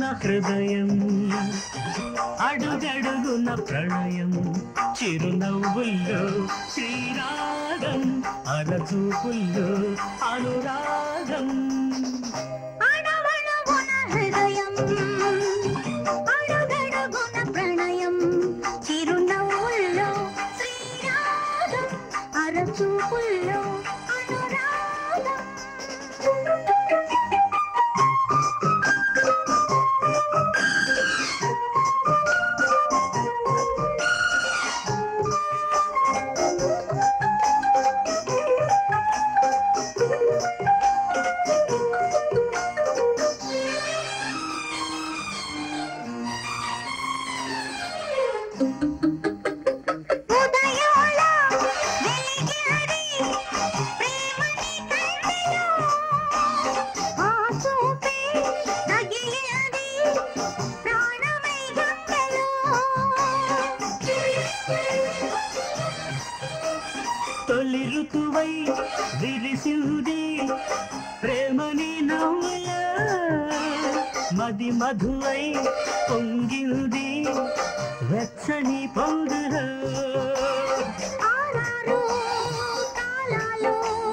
హృదయం అడుగడుగున ప్రణయం చిరునవ్వుల్లో శ్రీరాగం అరచూపుల్లో అనురాగం అణవణవున హృదయం అడుగడుగున ప్రణయం చిరునవ్వుల్లో శ్రీరాగం అరచూపుల్లో అనురాగం ఉదయాల వెలిగినది ప్రేమని కన్నెలో ఆ చూపే తగిలినది ప్రాణమై గంగలో తొలి ఋతువై విరిసింది ప్రేమని నవ్వుల మది మధువై పొంగింది వెచ్చని పొంగుల ఆరారు కాలాలు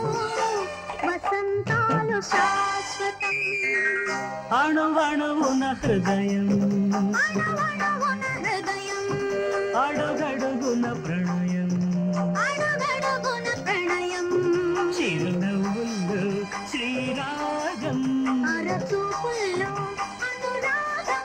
వసంతాలు శాశ్వతం అణువణువున హృదయం అణవణవున హృదయం అడుగడుగున ప్రణయం అడుగడుగున ప్రణయం చిరునవ్వుల్లో శ్రీరాగం అరచూపుల్లో అనురాగం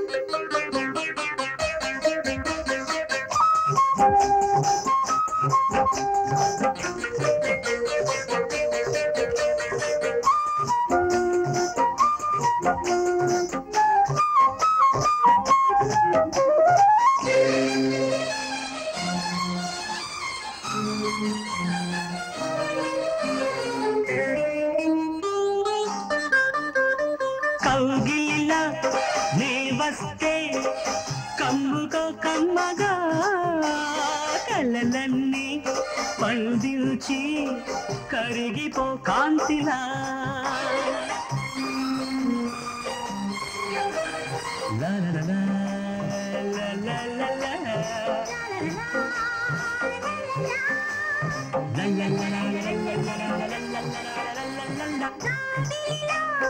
కౌగిలిలా నీ వస్తే కమ్ముకో కమ్మగా కలలన్నీ పందిల్చి కరిగిపో కాంతిలా లా లా లా లా, లా లా లా లా. లా లా లా లా లా లా లా లా లా లా లా లా లా లా.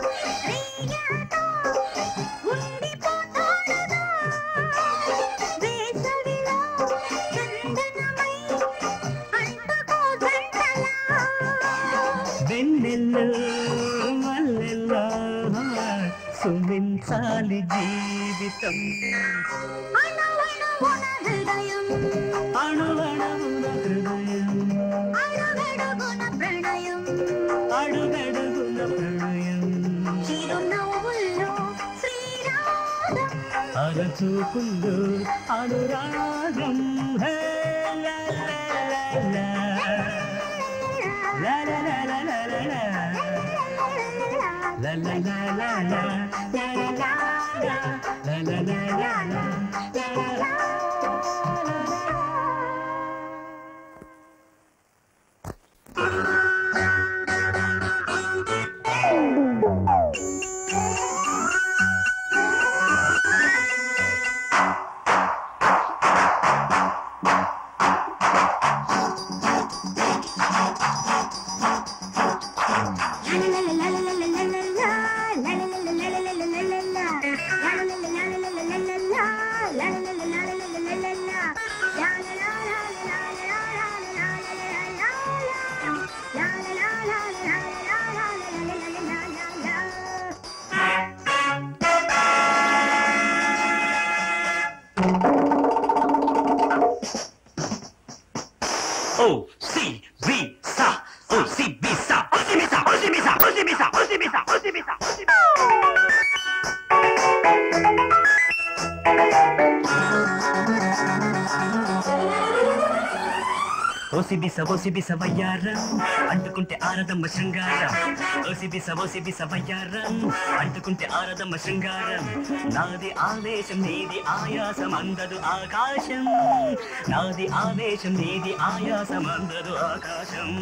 వెన్నెల్లో మల్లెల్లో సుమించాలి జీవితం అణువణువున హృదయం అడుగడుగున ప్రణయం అరచూపుల్లో అనురాగం హే లా లా లా లా. లా లా లా లా లా లా లా. లా లా లా లా లా. లా లా లా లా. లా లా లా లా లా. లా లా లా. O si vi sa O si vi sa O si vi sa O si vi sa O si vi sa O si vi sa O si vi sa O si vi sa ఓసి బిస ఓసి బిస వయ్యారం అంటుకుంటే ఆరదమ్మ శృంగారం OC బిస ఓసి బిస వయ్యారం అంటుకుంటే ఆరదమ్మ శృంగారం నాది ఆవేశం నీది ఆయాసం అందదు ఆకాశం నాది ఆవేశం నీది ఆయాసం అందదు ఆకాశం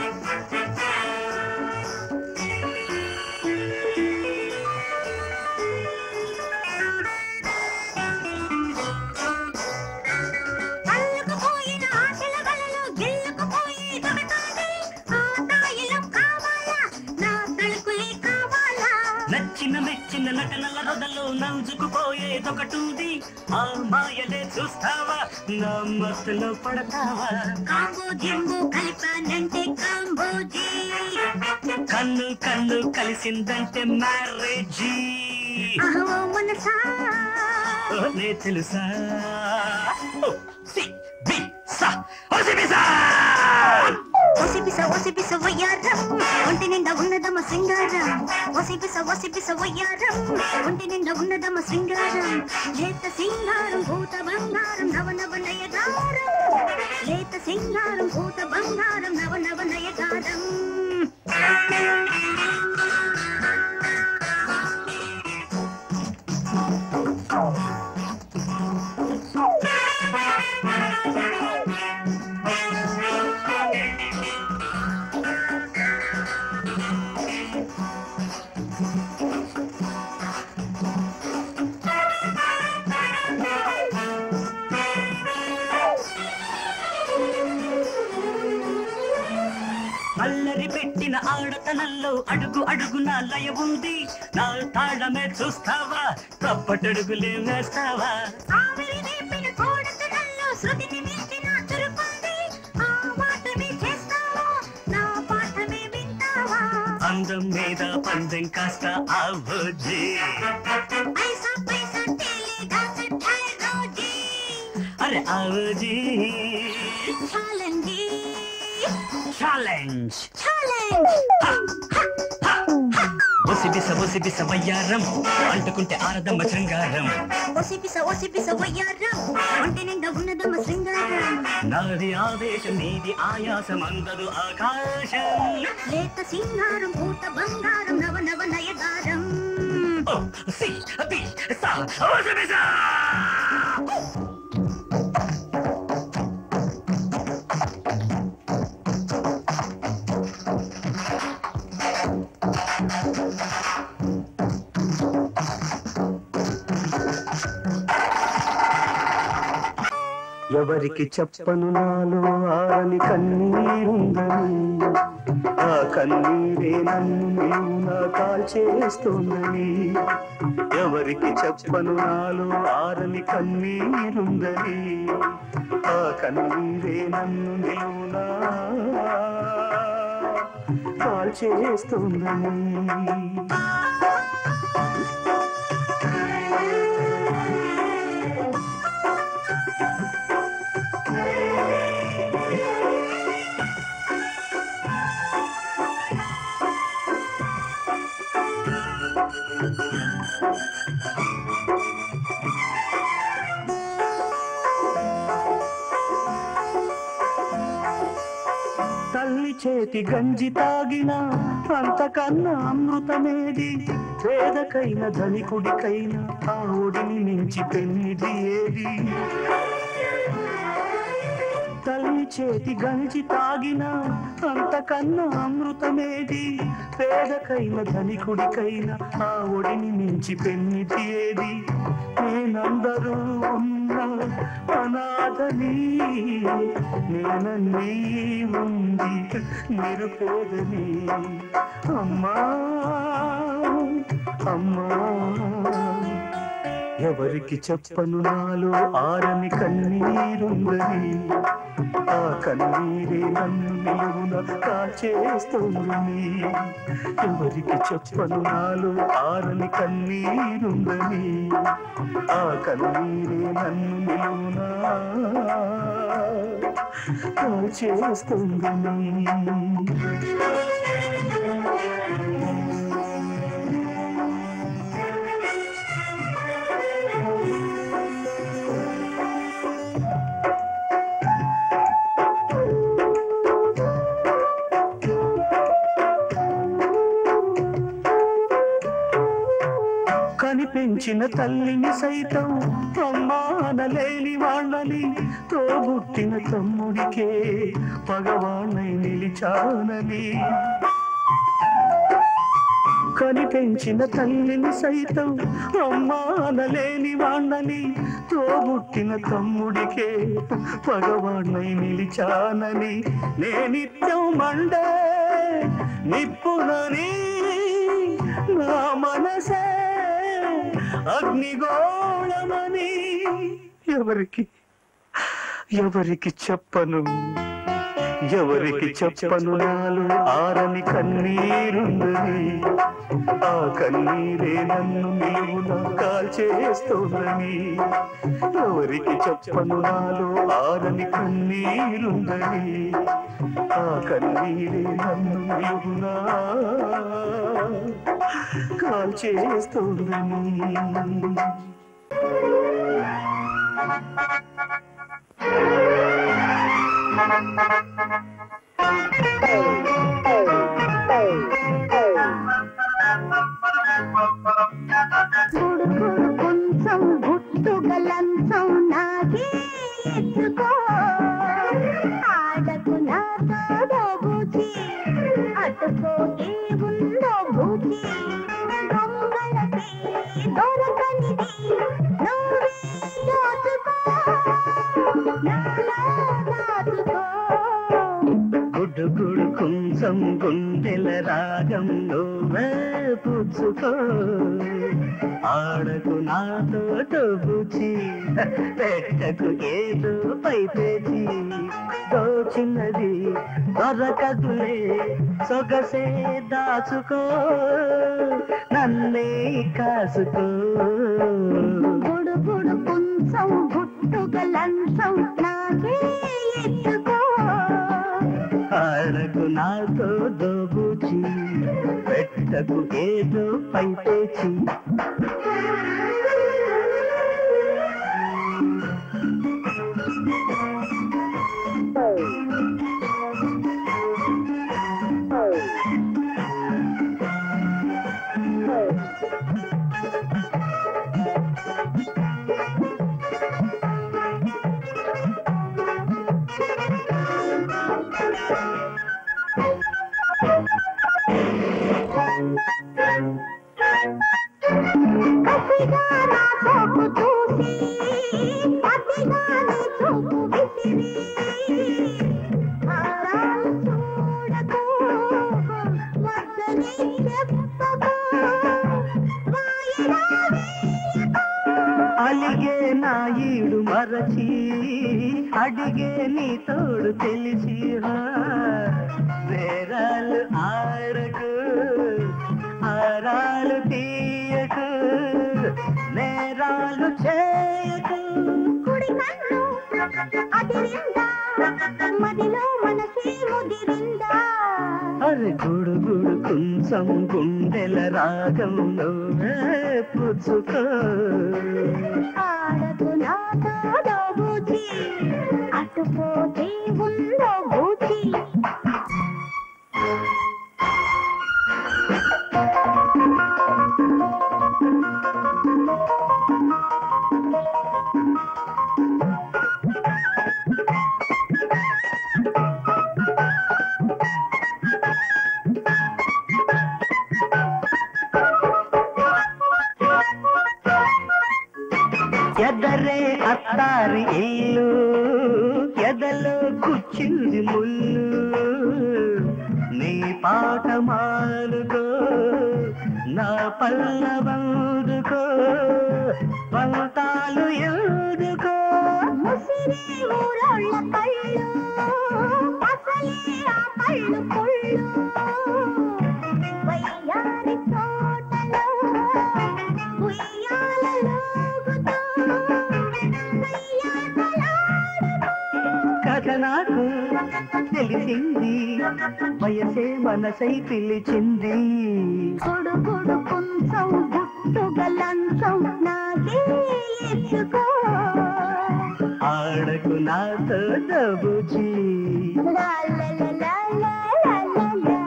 అల్లుకుపోయిన ఆశల వలలో గిల్లుకుపోయి దొరకాలి. ఆ తాయిలం కావాలా? నా తలుకులే కావాలా? నచ్చిన మెచ్చిన నటనల రొదలో నంజుకుపోయేదొకటుంది ఆ మాయలే చూస్తావా నా మత్తులో పడతావా కాంబో జింబో కలిపానంటే కాంబోజీ. కన్ను కన్ను కలిసిందంటే మ్యారేజీ అహో మనసా. నే తెలుసా ఓ, సి, బి, సా, ఓ, సి, బి, సా! ఒసిపిస ఒసిపిస వయ్యారం ఒంటి నిండా ఉన్నదమ్మ సింగారం ఒసిపిస ఒసిపిస వయ్యారం ఒంటి నిండా ఉన్నదమ్మ సింగారం లేత సింగారం భూత బంగారం నవ నవ నయగారం లేత సింగారం భూత బంగారం నవ నవ నయగారం అల్లరి పెట్టిన ఆడతనంలో అడుగు అడుగున లయ ఉంది నా తాళమే చూస్తావా తప్పటడుగులే వేస్తావా ఆవిరి నేర్పిన కోడతనంలో శృతిని మించిన చురుకుంది ఆ మాటమే చేస్తావా నా పాఠమే వింటావా అందం మీద పందెం కాస్త ఆవోజీ ऐसा पैसा चलेगा सठाई रोजी అరే ఆవోజీ चैलेंजी ఛాలెంజ్ चैलेंज బొసి బిస బొసి బిస వయ్యారం అంటుకుంటే ఆరదమ్మ శృంగారం ఒసిపిస ఒసిపిస వయ్యారం ఒంటి నిండా ఉన్నదమ్మ శృంగారం నాది ఆదేశం నీది ఆయాసం అందదు ఆకాశం లేత సింగారం పూత బంగారం నవ నవ నయగారం ఓ సి బి సా బొసి బిస ఎవరికి చెప్పను నాలో ఆరని కన్నీరుందని ఆ కన్నీరే నన్ను నిలువున కాల్చేస్తుందని ఎవరికి చెప్పను నాలో ఆరని కన్నీరుందని ఆ కన్నీరే నన్ను నిలువున కాల్చేస్తుందని తల్లి చేతి గంజి తాగిన అంతకన్నా అమృతమేది పేదకైన ధనికుడికైన ఆ ఒడిని మించి పెన్నిది ఏది తల్లి చేతి గంజి తాగిన అంతకన్నా అమృతమేది పేదకైన ధనికుడికైన ఆ ఒడిని మించి పెన్నిది ఏది నేనందరూ ఉన్న అనాథని నేనన్నీ ఉంది నిరుపేదని అమ్మా అమ్మా ఎవరికి చెప్పను నాలో ఆరని కన్నీరుందని ఆ కన్నీరే నన్ను నిలువున కాచేస్తుంది ఎవరికి చెప్పను నాలో ఆరని కన్నీరుందని ఆ కన్నీరే నన్ను నిలువున కాచేస్తుందని కని కనిపించిన తల్లిని సైతం అమ్మానలేని వాళ్ళని తోబుట్టిన తమ్ముడికే పగవాణ్ణై నిలిచానని కనిపించిన తల్లిని సైతం అమ్మానలేని వాళ్ళని తోబుట్టిన తమ్ముడికే పగవాణ్ణై నిలిచానని నేనిత్యం మండే నిప్పునని నా మనసే అగ్నిగోళమని ఎవరికి ఎవరికి చెప్పను ఎవరికి చెప్పను నాలు ఆరని కన్నీరుందని ఆ కన్నీరే నన్ను నిలువున కాల్చేస్తోందని ఎవరికి చెప్పను నాలో ఆరని కన్నీరుందని ఆ కన్నీరే నన్ను నిలువున కాల్చేస్తోందని గుడుగుడు కొంచెం గుట్టుగలంచం నాకే ఎత్తుకో ఆడకు నాతో దోబూచి అటుపోతే ఉందో బూచి దొంగలకి దొరకనిది నువ్వే దోచుకో నాలో దాచుకో గుడ్డు గుడు కుంచం గుండెల రాగం నువ్వే పుచ్చుకో ఆడకు నాతో డబ్బుచి పెట్టకు ఏదో పైపేచి దోచినది దొరకదులే సొగసే దాచుకో నన్నే కాసుకో గుడుగుడు కొంచెం గుట్టుగలంచం నాకే ఎత్తుకో ఆడకు నాతో దోబుచి పెట్టకు ఏదో పైపేచి కసిగా నా చూపు చూసి పసిగా నీ చూపు విసిరి ఆరాలు చూడకు వద్దని చెప్పకు వాయిదా వేయకు అలిగే నా ఈడు మరచి అడిగే నీ తోడు తెలిసి హా, నేరాలు ఆడకు ఆరాలు తీయకు నేరాలు చేయకు కుడి కన్ను అదిరిందా మదిలో మనసే ముదిరిందా అరే గుడు గుడు కుంచం గుండెల రాగం నువ్వే పుచ్చుకో ఆడకు నాతో దోబూచి అటుపోతే ఉందో బూచి ఎదరే అత్తారి ఇల్లు ఎదలో కూర్చుంది ముళ్ళు నీ పాట మాలుకో నా పల్ల బందుకో పంతాలు ఎందుకో ముసిరి ఊరోళ్ళ కళ్ళు అసలే ఆ కళ్ళు పుళ్ళు వయ్యారి తోటలో ఉయ్యాలలోగుతూ ఉయ్యాటలాడుతూ కథ నాకు తెలిసింది వయసే మనసై పిలిచింది కొడుకుడు కొంచెం గుట్టుగలంచం నాకే ఎత్తుకో ఆడకు నాతో దబుచి లా లా లా లా లా లా లా లా.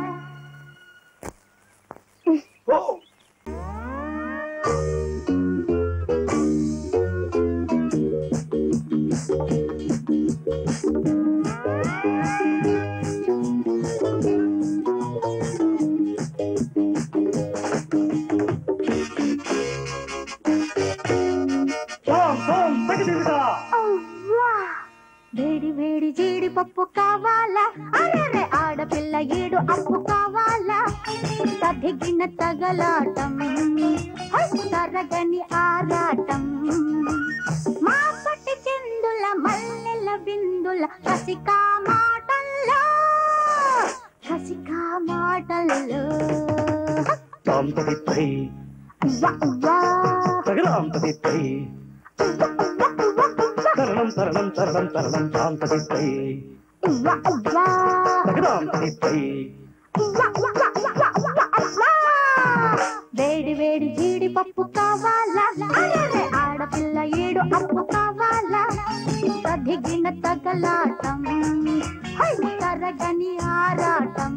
కావాలా తదిగిన తగలాటం హై, తరగని ఆరాటం మా పట్టి చెందుల మల్లెల బిందుల రసికా మాటల్లో రసికా మాటల్లో తాం తదిత్తై వా, వా, తగరాం తదిత్తై వా, వా, వా, వా. తరణం తరణం తరణం తరణం తాం తదిత్తై వా, వా. తగరాం తదిత్తై వా, వా, వా, వా, వా, వా, వా. వేడి వేడి జీడిపప్పు కావాలా అరెరే, ఆడపిల్ల ఏడు అప్పు కావాలా తదిగిన తగలాటం హై, తరగని ఆరాటం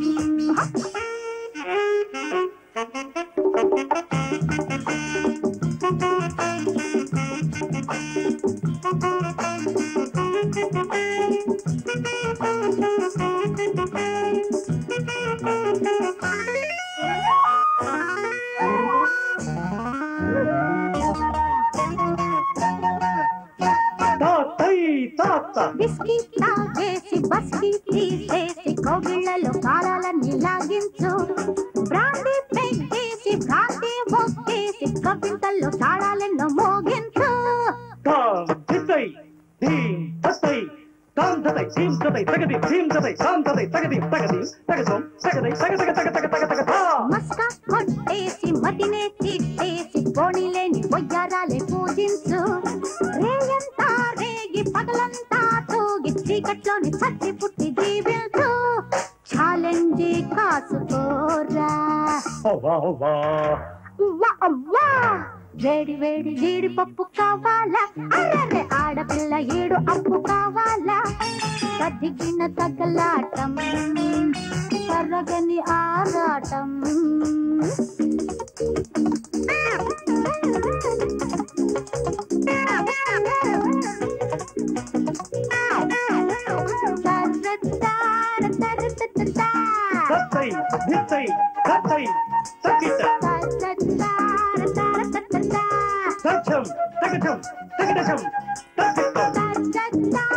తాతై తాత విస్కీ తాగేసి బస్కీ తీసేసి కోగిళ్ళలో కారాలన్నీ లాగించు బ్రాండీ పెగ్గేసి భ్రాంతి మొక్కేసి కవితల్లో తాళాలెన్నో మోగించు తాం దిత్తై ధీం తత్తై తాం తతై ధీం తతై తగది ధీం తతై తాం తతై తగది తగది తగదం తగదై తగ తగ తగ తగ తగ తగ తా మస్కా కొట్టేసి మతినే తిట్టేసి పోనీలేని పొయ్యారాలే పూజించు రేయంతా రేగి పగలంతా తూగి చీకట్లోని చచ్చి పుట్టి జీవించు ఛాలెంజ్ కాసుకోరా అవ్వా అవ్వా ఉవ్వ అవ్వ! వేడి వేడి జీడిపప్పు కావాలా అర్రర్రె ఆడపిల్ల ఏడు అప్పు కావాలా కదిగిన తగలాటం కర్రగని ఆరాటం సర్రతార తరతతతా. తత్తై దిత్తై తత్తై తక్కిట సర్రతార తరతతతా. తచ్చం తగటం తగటం తక్కిటం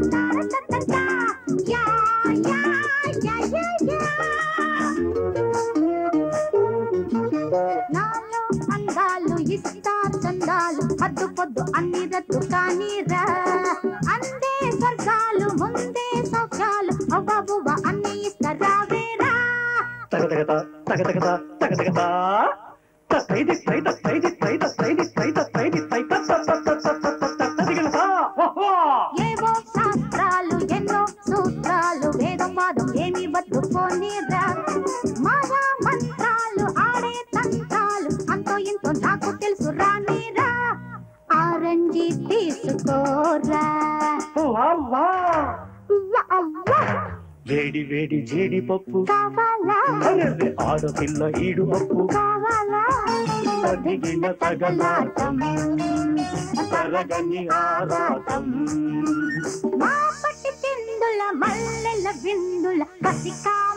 నాలో అందాలు ఇస్తా చందాలు హద్దు పొద్దు అన్ని రద్దు కానీరా అందే స్వర్గాలు ముందే సౌఖ్యాలు అవ్వబువ్వ అన్ని ఇస్తారావేరా తగతగత తగతగత తగతగత తత్తై దిత్తై తత్తై దిత్తై తత్తై దిత్తై తత్తై దిత్తై తత్తదిగలత ఏవో శాస్త్రాలు ఎన్నో సూత్రాలు వేదం వాదం ఏమి బతుకోనిరా మాయా మంత్రాలు ఆడే తంత్రాలు అంతో ఇంతో నాకు తెలుసు రానిరా ఆరంజి తీసుకోరా అవ్వా ఉవ్వ అవ్వ వేడి వేడి జీడిపప్పు కావాలా అరెరె ఆడపిల్ల ఈడు పప్పు కావాలా తదిగిన తగలాటం తరగని ఆరాటం మా పట్టి తిందుల మల్లెల బిందుల కసికా